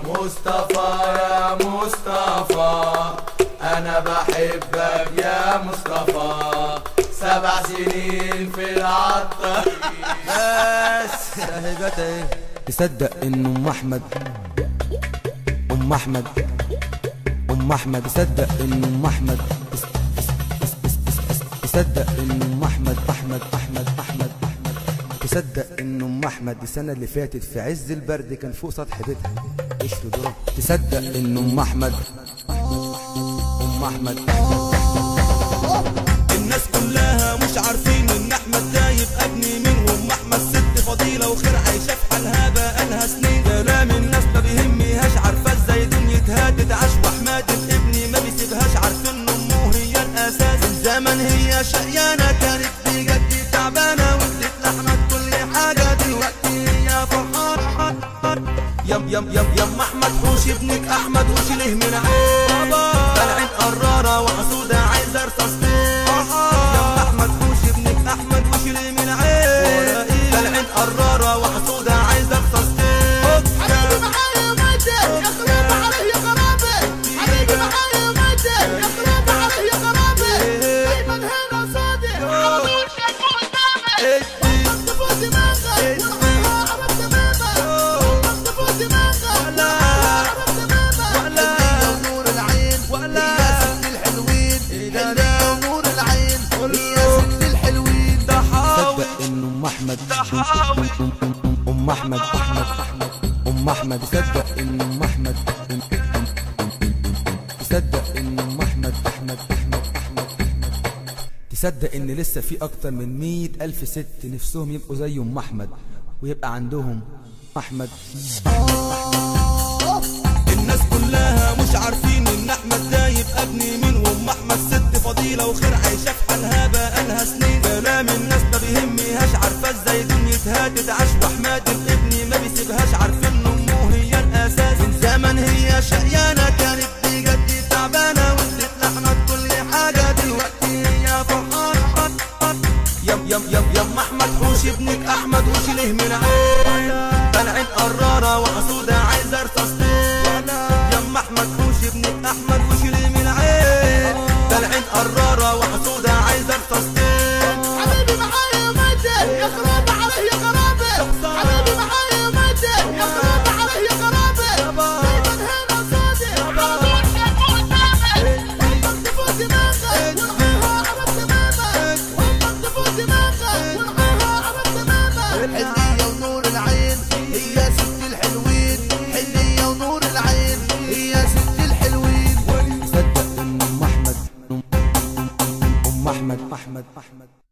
مصطفى يا مصطفى انا بحبك يا مصطفى سبع سنين في العطار بس اهي جت اهي تصدق ان ام احمد ام احمد ام احمد تصدق ان ام احمد تصدق ان ام احمد احمد احمد احمد احمد تصدق ان ام احمد السنه اللي فاتت في عز البرد كان فوق سطح بيتها ايش دول تصدق ان ام احمد ام احمد الناس كلها مش عارفين ان احمد ده يبقى ابني مين وام احمد ست فضيله وخير عايشه في حالها بقالها سنين كلام الناس ما بيهميهاش عارفه ازاي دنيتها تتعاش واحمد الابن ما بيسيبهاش عارفين ان امه هي الاساس من زمن هي شقيانه كانت بجد تعبانه وادت لاحمد كل حاجه دلوقتي هي فرحانه يم يم يم يم احمد حوش ابنك احمد وشيله من عين طلعت قراره وحسوده عايزه ارصاص يم احمد حوش ابنك احمد وشيله من عين طلعت قراره وحسوده عايزه ارصاص حبيبي معايا مدة يا خراب عليه يا خرابة حبيبي معايا مدة يا خراب عليه يا خرابة دايما هنا صادق على طول شايفه قدامك وانت فوق دماغك والعيها عرف دماغك وانت فوق دماغك والعيها عرف دماغك ولا نور العين ولا يا ست الحلوين ده نور العين يا ست الحلوين ده حاول تصدق ان ام احمد ده حاول ام احمد احمد احمد ام احمد تصدق ان ام احمد تصدق ان ام احمد احمد احمد احمد احمد تصدق ان لسه في اكتر من مية الف ست نفسهم يبقوا زي ام احمد ويبقى عندهم احمد الناس كلها مش عارفين ان احمد ده يبقى ابني مين وام احمد ست فضيله وخير عايشه في حالها بقالها سنين كلام الناس ما بيهميهاش عارفه ازاي دنيتها تتعاش واحمد الابن ما بيسيبهاش عارفين ان امه هي الاساس من زمن هي شقيانه كانت بجد تعبانه وادت لاحمد كل حاجه دلوقتي هي فرحانه يم يم يم يم احمد حوش ابنك احمد وشيله من عين طلعت قراره وحسوده عايزه ارصاص يم احمد حوش ابنك احمد وشيله من عين طلعت قراره وحسوده عايزه ارصاص حبيبي معايا مدة يا خراب عليه يا خرابة حبيبي معايا مدة يا خراب عليه يا خرابة دايما هنا صادق على طول شايفه قدامك وانت فوق دماغك والعيها عرف دماغك وانت فوق دماغك والعيها عرف دماغك حلية ونور العين هي ست الحلوين حلية ونور العين هي ست الحلوين تصدق ان ام احمد ام احمد احمد احمد